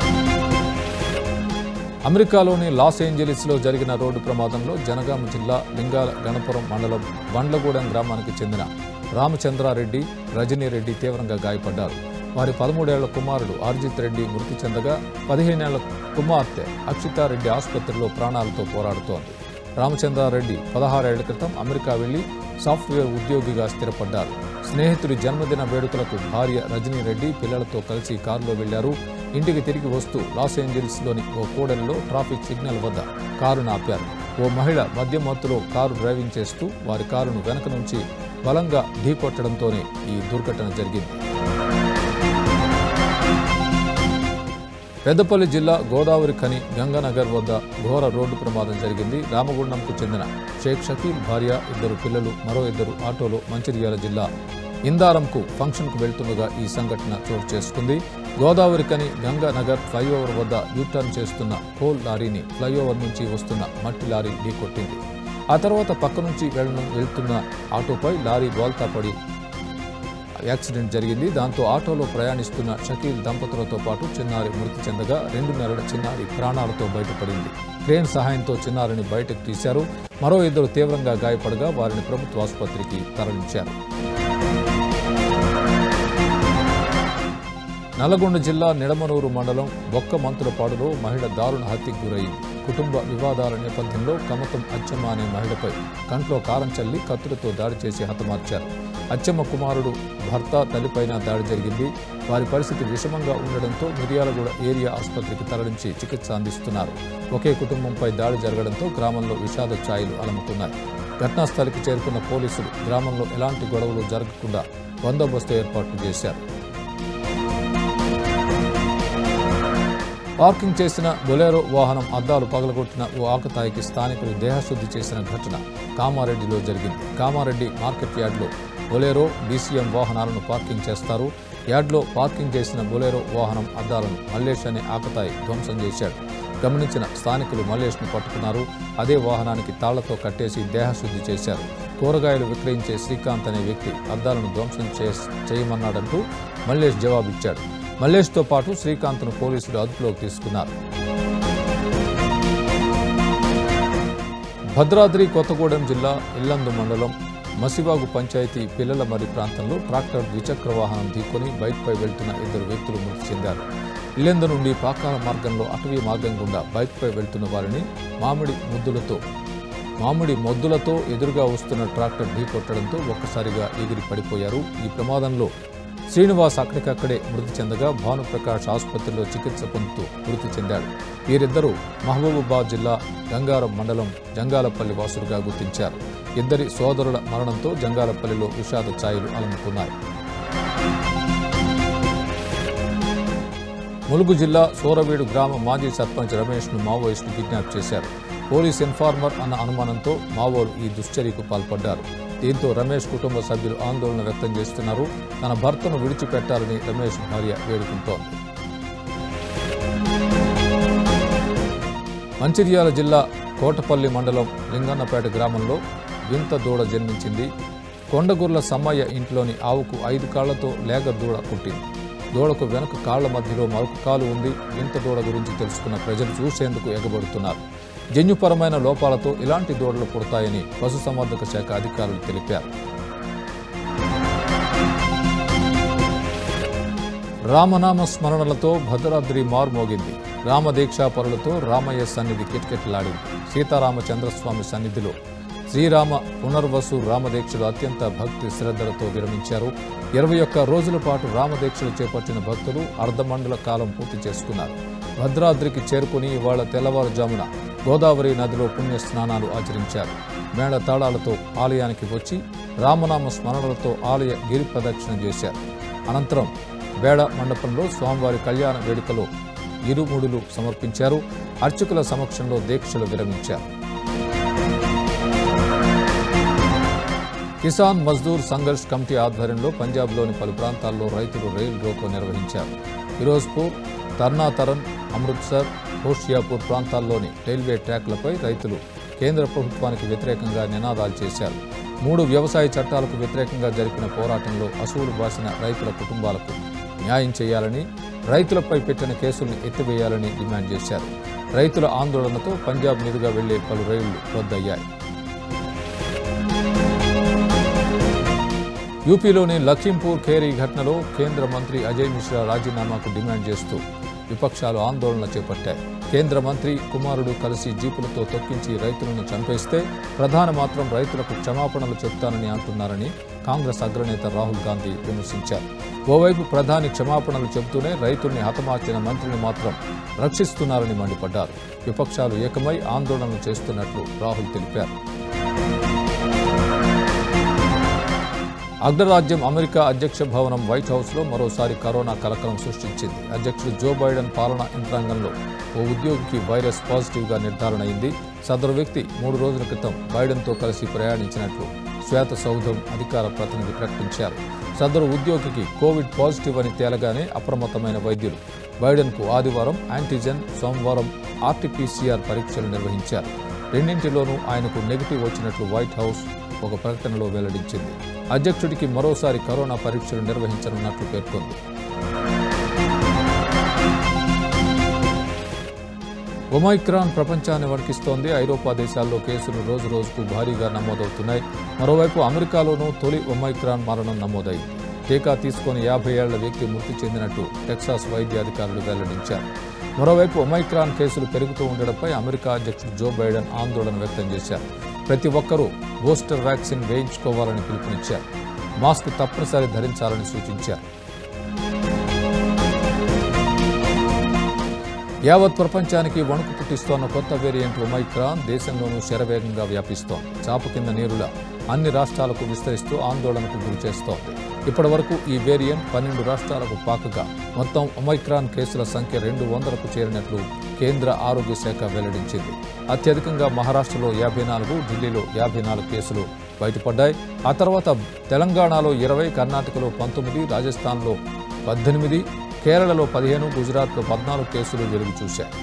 అమెరికాలోని లాస్ ఏంజలీస్లో జరిగిన రోడ్డు ప్రమాదంలో జనగామ జిల్లా లింగాల గణపురం మండలం బండ్లగూడెం గ్రామానికి చెందిన రామచంద్రారెడ్డి రజనీరెడ్డి తీవ్రంగా గాయపడ్డారు వారి పదమూడేళ్ల కుమారుడు ఆర్జిత్ రెడ్డి మృతి చెందగా పదిహేనేళ్ల కుమార్తె అక్షితారెడ్డి ఆసుపత్రిలో ప్రాణాలతో పోరాడుతోంది రామచంద్రారెడ్డి పదహారేళ్ల క్రితం అమెరికా వెళ్లి సాఫ్ట్వేర్ ఉద్యోగిగా స్థిరపడ్డారు స్నేహితుడి జన్మదిన వేడుకలకు భార్య రజనీరెడ్డి పిల్లలతో కలిసి కారులో వెళ్లారు ఇంటికి తిరిగి వస్తూ లాస్ ఏంజల్స్లోని ఓ కూడలిలో ట్రాఫిక్ సిగ్నల్ వద్ద కారును ఆపారు ఓ మహిళ మద్యం మత్తులో కారు డ్రైవింగ్ చేస్తూ వారి కారును వెనక నుంచి బలంగా ఢీకొట్టడంతోనే ఈ దుర్ఘటన జరిగింది పెద్దపల్లి జిల్లా గోదావరి ఖని గంగానగర్ వద్ద ఘోర రోడ్డు ప్రమాదం జరిగింది రామగుండంకు చెందిన షేక్ షకీల్ భార్య ఇద్దరు పిల్లలు మరో ఇద్దరు ఆటోలో మంచిర్యాల జిల్లా ఇందారంకు ఫంక్షన్కు వెళ్తుండగా ఈ సంఘటన చోటు చేసుకుంది గోదావరి కని గంగానగర్ ఫ్లైఓవర్ వద్ద యూటర్న్ చేస్తున్న కోల్ లారీని ఫ్లైఓవర్ నుంచి వస్తున్న మట్టి లారీ ఢీకొట్టింది ఆ తర్వాత పక్క నుంచి వెళ్ళను వెళ్తున్న ఆటోపై లారీ బోల్తా పడి యాక్సిడెంట్ జరిగింది దాంతో ఆటోలో ప్రయాణిస్తున్న షకీల్ దంపతులతో పాటు చిన్నారి మృతి చెందగా రెండు నెలల చిన్నారి ప్రాణాలతో బయటపడింది క్రేన్ సహాయంతో చిన్నారిని బయటకు తీశారు మరో ఇద్దరు తీవ్రంగా గాయపడగా వారిని ప్రభుత్వ ఆసుపత్రికి తరలించారు నల్లగొండ జిల్లా నిడమనూరు మండలం బొక్క మంతులపాడులో మహిళ దారుణ హత్యకు గురైంది కుటుంబ వివాదాల నేపథ్యంలో కమతం అచ్చమ్మ అనే మహిళపై కంట్లో కారం చల్లి కత్తులతో దాడి చేసి హతమార్చారు అచ్చమ్మ కుమారుడు భర్త తల్లిపైన దాడి జరిగింది వారి పరిస్థితి విషమంగా ఉండడంతో మిర్యాలగూడ ఏరియా ఆసుపత్రికి తరలించి చికిత్స అందిస్తున్నారు ఒకే కుటుంబంపై దాడి జరగడంతో గ్రామంలో విషాద ఛాయలు అలముకున్నాయి ఘటనాస్థలికి చేరుకున్న పోలీసులు గ్రామంలో ఎలాంటి గొడవలు జరగకుండా బందోబస్తు ఏర్పాట్లు చేశారు పార్కింగ్ చేసిన బొలేరో వాహనం అద్దాలు పగలగొట్టిన ఓ ఆకతాయికి స్థానికులు దేహశుద్ధి చేసిన ఘటన కామారెడ్డిలో జరిగింది కామారెడ్డి మార్కెట్ యార్డ్లో బొలేరో డీసీఎం వాహనాలను పార్కింగ్ చేస్తారు యార్డ్లో పార్కింగ్ చేసిన బొలేరో వాహనం అద్దాలను మల్లేష్ అనే ఆకతాయి ధ్వంసం చేశాడు గమనించిన స్థానికులు మల్లేష్ను పట్టుకున్నారు అదే వాహనానికి తాళ్లతో కట్టేసి దేహశుద్ధి చేశారు కూరగాయలు విక్రయించే శ్రీకాంత్ అనే వ్యక్తి అద్దాలను ధ్వంసం చేస్- చేయమన్నాడంటూ మల్లేష్ జవాబిచ్చాడు మల్లేష్తో పాటు శ్రీకాంత్ను పోలీసులు అదుపులోకి తీసుకున్నారు భద్రాద్రి కొత్తగూడెం జిల్లా ఇల్లందు మండలం మసివాగు పంచాయతీ పిల్లల మరి ప్రాంతంలో ట్రాక్టర్ ద్విచక్ర వాహనం ఢీకొని బైక్పై వెళ్తున్న ఇద్దరు వ్యక్తులు మృతి చెందారు ఇల్లెందు నుండి పాకాల మార్గంలో అటవీ మార్గం గుండా బైక్పై వెళ్తున్న వారిని మామిడి ముద్దులతో మామిడి మొద్దులతో ఎదురుగా వస్తున్న ట్రాక్టర్ ఢీకొట్టడంతో ఒక్కసారిగా ఎగిరి పడిపోయారు ఈ ప్రమాదంలో శ్రీనివాస్ అక్కడికక్కడే మృతి చెందగా భానుప్రకాష్ ఆసుపత్రిలో చికిత్స పొందుతూ మృతి చెందాడు వీరిద్దరూ మహబూబాబాద్ జిల్లా గంగారం మండలం జంగాలపల్లి వాసులుగా గుర్తించారు ఇద్దరి సోదరుల మరణంతో జంగాలపల్లిలో విషాద ఛాయలు అలముకున్నాయి ములుగు జిల్లా సూరవీడు గ్రామ మాజీ సర్పంచ్ రమేష్ను మావోయిస్టులు కిడ్నాప్ చేశారు పోలీస్ ఇన్ఫార్మర్ అన్న అనుమానంతో మావోలు ఈ దుశ్చర్యకు పాల్పడ్డారు దీంతో రమేష్ కుటుంబ సభ్యులు ఆందోళన వ్యక్తం చేస్తున్నారు తన భర్తను విడిచిపెట్టాలని రమేష్ భార్య వేడుకుంటోంది మంచిర్యాల జిల్లా కోటపల్లి మండలం లింగన్నపేట గ్రామంలో వింత దూడ జన్మించింది కొండగుర్ల సమ్మయ్య ఇంట్లోని ఆవుకు ఐదు కాళ్లతో లేగ దూడ పుట్టింది దూడకు వెనుక కాళ్ల మధ్యలో మరొక కాలు ఉంది వింత దూడ గురించి తెలుసుకున్న ప్రజలు చూసేందుకు ఎగబడుతున్నారు జన్యుపరమైన లోపాలతో ఇలాంటి దూడలు పుడతాయని పశుసంవర్ధక శాఖ అధికారులు తెలిపారు రామనామ స్మరణలతో భద్రాద్రి మార్మోగింది రామదీక్షా పరులతో రామయ్య సన్నిధి కిటకిటలాడింది సీతారామచంద్రస్వామి సన్నిధిలో శ్రీరామ పునర్వసు రామదీక్షలు అత్యంత భక్తి శ్రద్ధలతో విరమించారు ఇరవై ఒక్క రోజుల పాటు రామదీక్షలు చేపట్టిన భక్తులు అర్ధమండల కాలం పూర్తి చేసుకున్నారు భద్రాద్రికి చేరుకుని ఇవాళ తెల్లవారుజామున గోదావరి నదిలో పుణ్య స్నానాలు ఆచరించారు మేళ తాళాలతో ఆలయానికి వచ్చి రామనామ స్మరణలతో ఆలయ గిరి ప్రదక్షిణ చేశారు అనంతరం వేడ మండపంలో స్వామివారి కళ్యాణ వేడుకలో ఇరుముడులు సమర్పించారు అర్చకుల సమక్షంలో దీక్షలు విరమించారు కిసాన్ మజ్దూర్ సంఘర్ష్ కమిటీ ఆధ్వర్యంలో పంజాబ్లోని పలు ప్రాంతాల్లో రైతులు రైలు రోకో నిర్వహించారు ఫిరోజ్పూర్ తర్నాతరన్ అమృత్సర్ హోషియాపూర్ ప్రాంతాల్లోని రైల్వే ట్రాక్లపై రైతులు కేంద్ర ప్రభుత్వానికి వ్యతిరేకంగా నినాదాలు చేశారు మూడు వ్యవసాయ చట్టాలకు వ్యతిరేకంగా జరిపిన పోరాటంలో అసూలు బాసిన రైతుల కుటుంబాలకు న్యాయం చేయాలని రైతులపై పెట్టిన కేసుల్ని ఎత్తివేయాలని డిమాండ్ చేశారు రైతుల ఆందోళనతో పంజాబ్ మీదుగా వెళ్లే పలు రైళ్లు రద్దయ్యాయి యూపీలోని లఖింపూర్ ఖేరీ ఘటనలో కేంద్ర మంత్రి అజయ్ మిశ్రా రాజీనామాకు డిమాండ్ చేస్తూ విపక్షాలు ఆందోళన చేపట్టాయి కేంద్ర మంత్రి కుమారుడు కలిసి జీపులతో తొక్కించి రైతులను చంపేస్తే ప్రధాన మాత్రం రైతులకు క్షమాపణలు చెప్తానని అంటున్నారని కాంగ్రెస్ అగ్రనేత రాహుల్ గాంధీ విమర్శించారు ఓవైపు ప్రధాని క్షమాపణలు చెబుతూనే రైతుల్ని హతమార్చిన మంత్రిని మాత్రం రక్షిస్తున్నారని మండిపడ్డారు విపక్షాలు ఏకమై ఆందోళనలు చేస్తున్నట్లు రాహుల్ తెలిపారు అగ్రరాజ్యం అమెరికా అధ్యక్ష భవనం వైట్ హౌస్లో మరోసారి కరోనా కలకలం సృష్టించింది అధ్యక్షుడు జో బైడెన్ పాలనా యంత్రాంగంలో ఓ ఉద్యోగికి వైరస్ పాజిటివ్గా నిర్ధారణ అయింది సదరు వ్యక్తి మూడు రోజుల క్రితం బైడెన్తో కలిసి ప్రయాణించినట్లు శ్వేత సౌధం అధికార ప్రతినిధి ప్రకటించారు సదరు ఉద్యోగికి కోవిడ్ పాజిటివ్ అని తేలగానే అప్రమత్తమైన వైద్యులు బైడెన్కు ఆదివారం యాంటీజెన్ సోమవారం ఆర్టీపీసీఆర్ పరీక్షలు నిర్వహించారు రెండింటిలోనూ ఆయనకు నెగిటివ్ వచ్చినట్లు వైట్ హౌస్ ఒక ప్రకటనలో వెల్లడించింది అధ్యక్షుడికి మరోసారి కరోనా పరీక్షలు నిర్వహించనున్నట్లు పేర్కొంది ఒమైక్రాన్ ప్రపంచాన్ని వణికిస్తోంది ఐరోపా దేశాల్లో కేసులు రోజు రోజుకు భారీగా నమోదవుతున్నాయి మరోవైపు అమెరికాలోనూ తొలి ఒమైక్రాన్ మరణం నమోదైంది టీకా తీసుకొని యాభై ఏళ్ల వ్యక్తి మృతి చెందినట్టు టెక్సాస్ వైద్య అధికారులు వెల్లడించారు మరోవైపు ఒమైక్రాన్ కేసులు పెరుగుతూ ఉండడంపై అమెరికా అధ్యక్షుడు జో బైడెన్ ఆందోళన వ్యక్తం చేశారు ప్రతి ఒక్కరూ బూస్టర్ వ్యాక్సిన్ వేయించుకోవాలని పిలుపునిచ్చారు మాస్క్ తప్పనిసరి ధరించాలని సూచించారు యావత్ ప్రపంచానికి వణుకు పుట్టిస్తోన్న కొత్త వేరియంట్ ఒమైక్రాన్ దేశంలోనూ శరవేగంగా వ్యాపిస్తోంది చాపు కింద నీరుల అన్ని రాష్ట్రాలకు విస్తరిస్తూ ఆందోళనకు గురి చేస్తోంది ఇప్పటి వరకు ఈ వేరియంట్ పన్నెండు రాష్ట్రాలకు పాకగా మొత్తం ఒమైక్రాన్ కేసుల సంఖ్య రెండు వందలకు చేరినట్లు కేంద్ర ఆరోగ్య శాఖ వెల్లడించింది అత్యధికంగా మహారాష్ట్రలో యాభై నాలుగు ఢిల్లీలో యాభై నాలుగు కేసులు బయటపడ్డాయి ఆ తర్వాత తెలంగాణలో ఇరవై కర్ణాటకలో పంతొమ్మిది రాజస్థాన్లో పద్దెనిమిది కేరళలో పదిహేను గుజరాత్లో పద్నాలుగు కేసులు వెలుగు చూశాయి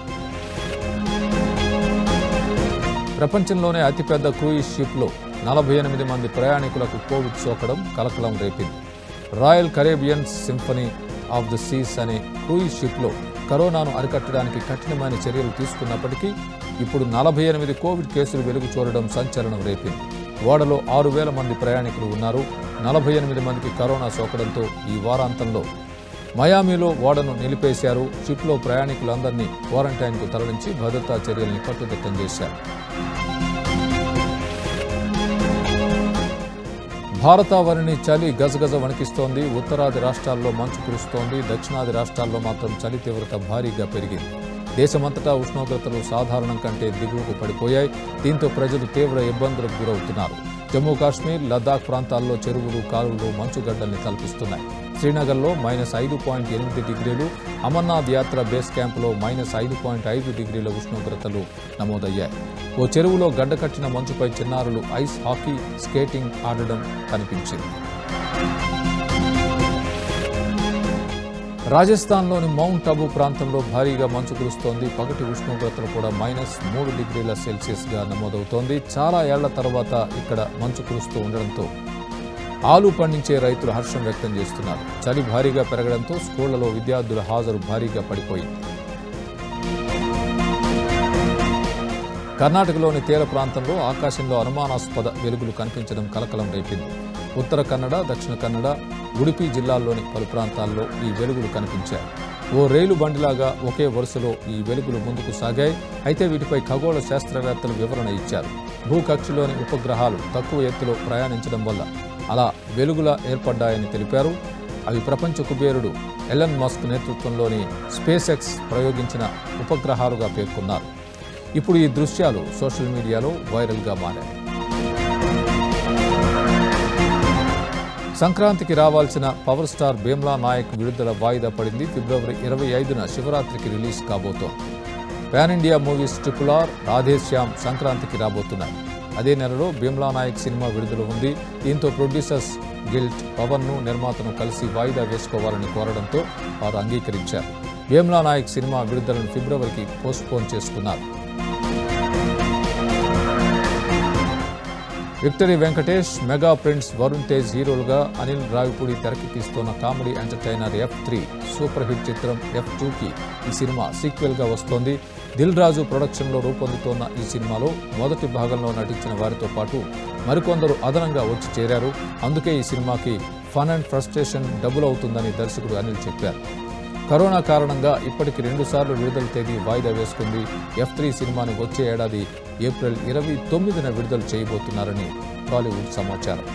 ప్రపంచంలోనే అతిపెద్ద క్రూయిజ్ షిప్లో నలభై ఎనిమిది మంది ప్రయాణికులకు కోవిడ్ సోకడం కలకలం రేపింది Royal Caribbean Symphony of the Seas అనే క్రూయిజ్ షిప్లో కరోనాను అరికట్టడానికి కఠినమైన చర్యలు తీసుకున్నప్పటికీ ఇప్పుడు నలభై ఎనిమిది కోవిడ్ కేసులు వెలుగు చూడడం సంచలనం రేపింది ఓడలో ఆరు వేల మంది ప్రయాణికులు ఉన్నారు నలభై ఎనిమిది మందికి కరోనా సోకడంతో ఈ వారాంతంలో మయామిలో ఓడను నిలిపేశారు షిప్లో ప్రయాణికులందరినీ క్వారంటైన్కు తరలించి భద్రతా చర్యల్ని కట్టుదిట్టం చేశారు భారతావరిని చలి గజగజ వణికిస్తోంది ఉత్తరాది రాష్ట్రాల్లో మంచు కురుస్తోంది దక్షిణాది రాష్ట్రాల్లో మాత్రం చలి తీవ్రత భారీగా పెరిగింది దేశమంతటా ఉష్ణోగ్రతలు సాధారణం కంటే దిగువకు పడిపోయాయి దీంతో ప్రజలు తీవ్ర ఇబ్బందులకు గురవుతున్నారు జమ్మూ కాశ్మీర్ లద్దాఖ్ ప్రాంతాల్లో చెరువులు కాలువలు మంచుగడ్డల్ని కల్పిస్తున్నాయి శ్రీనగర్లో మైనస్ ఐదు పాయింట్ ఎనిమిది డిగ్రీలు అమర్నాథ్ యాత్ర బేస్ క్యాంపులో మైనస్ ఐదు పాయింట్ ఐదు డిగ్రీల ఉష్ణోగ్రతలు నమోదయ్యాయి ఓ చెరువులో గడ్డకట్టిన మంచుపై చిన్నారులు ఐస్ హాకీ స్కేటింగ్ ఆడడం కనిపించింది రాజస్థాన్లోని మౌంట్ అబు ప్రాంతంలో భారీగా మంచు కురుస్తోంది పగటి ఉష్ణోగ్రతలు కూడా మైనస్ మూడు డిగ్రీల సెల్సియస్గా నమోదవుతోంది చాలా ఏళ్ల తర్వాత ఇక్కడ మంచు కురుస్తూ ఉండడంతో ఆలు పండించే రైతులు హర్షం వ్యక్తం చేస్తున్నారు చలి భారీగా పెరగడంతో స్కూళ్లలో విద్యార్థుల హాజరు భారీగా పడిపోయింది కర్ణాటకలోని తీర ప్రాంతంలో ఆకాశంలో అనుమానాస్పద వెలుగులు కనిపించడం కలకలం రేపింది ఉత్తర కన్నడ దక్షిణ కన్నడ ఉడిపి జిల్లాల్లోని పలు ప్రాంతాల్లో ఈ వెలుగులు కనిపించాయి ఓ రైలు బండిలాగా ఒకే వరుసలో ఈ వెలుగులు ముందుకు సాగాయి అయితే వీటిపై ఖగోళ శాస్త్రవేత్తలు వివరణ ఇచ్చారు భూకక్షలోని ఉపగ్రహాలు తక్కువ ఎత్తులో ప్రయాణించడం వల్ల అలా వెలుగులా ఏర్పడ్డాయని తెలిపారు అవి ప్రపంచ కుబేరుడు ఎలన్ మస్క్ నేతృత్వంలోని స్పేస్ ఎక్స్ ప్రయోగించిన ఉపగ్రహాలుగా పేర్కొన్నారు ఇప్పుడు ఈ దృశ్యాలు సోషల్ మీడియాలో వైరల్గా మారాయి సంక్రాంతికి రావాల్సిన పవర్ స్టార్ భీమ్లా నాయక్ విడుదల వాయిదా పడింది ఫిబ్రవరి ఇరవై ఐదున శివరాత్రికి రిలీజ్ కాబోతోంది pan India movies triple R Radhe Shyam సంక్రాంతికి రాబోతున్నాయి అదే నెలలో భీమ్లా నాయక్ సినిమా విడుదల ఉంది దీంతో ప్రొడ్యూసర్స్ గిల్ట్ పవన్ను నిర్మాతను కలిసి వాయిదా వేసుకోవాలని కోరడంతో వారు అంగీకరించారు భీమ్లా నాయక్ సినిమా విడుదలను ఫిబ్రవరికి పోస్ట్పోన్ చేసుకున్నారు victory Venkatesh mega prince Varun Tej హీరోలుగా అనిల్ రావిపూడి తెరకెక్కిస్తున్న comedy entertainer F three super hit చిత్రం ఎఫ్ టూకి ఈ సినిమా సీక్వెల్గా వస్తోంది దిల్ రాజు ప్రొడక్షన్లో రూపొందుతోన్న ఈ సినిమాలో మొదటి భాగంలో నటించిన వారితో పాటు మరికొందరు అదనంగా వచ్చి చేరారు అందుకే ఈ సినిమాకి ఫన్ అండ్ ఫ్రస్ట్రేషన్ డబుల్ అవుతుందని దర్శకుడు అనిల్ చెప్పారు కరోనా కారణంగా ఇప్పటికి రెండుసార్లు విడుదల తేదీ వాయిదా వేసుకుంది ఎఫ్ త్రీ సినిమాని వచ్చే ఏడాది ఏప్రిల్ ఇరవై తొమ్మిదిన విడుదల చేయబోతున్నారని టాలీవుడ్ సమాచారం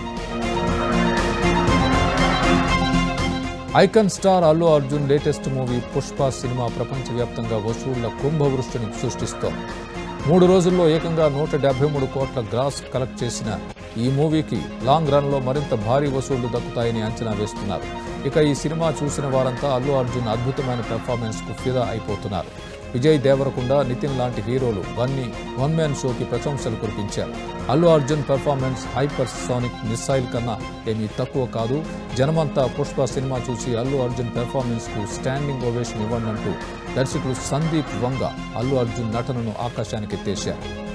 icon star Allu Arjun latest movie Pushpa సినిమా ప్రపంచవ్యాప్తంగా వసూళ్ల కుంభవృష్టిని సృష్టిస్తోంది మూడు రోజుల్లో ఏకంగా నూట డెబ్బై మూడు కోట్ల గ్రాస్ కలెక్ట్ చేసిన ఈ మూవీకి లాంగ్ రన్లో మరింత భారీ వసూళ్లు దక్కుతాయని అంచనా వేస్తున్నారు ఇక ఈ సినిమా చూసిన వారంతా అల్లు అర్జున్ అద్భుతమైన పెర్ఫార్మెన్స్కు ఫిదా అయిపోతున్నారు విజయ్ దేవరకొండ నితిన్ లాంటి హీరోలు బన్నీ వన్ మ్యాన్ షోకి ప్రశంసలు కురిపించారు Allu Arjun performance hypersonic missile కన్నా ఏమీ తక్కువ కాదు జనమంతా పుష్ప సినిమా చూసి అల్లు అర్జున్ పెర్ఫార్మెన్స్కు స్టాండింగ్ ఓవేషన్ ఇవ్వండి అంటూ దర్శకుడు సందీప్ వంగ అల్లు అర్జున్ నటనను ఆకాశానికి ఎత్తేశారు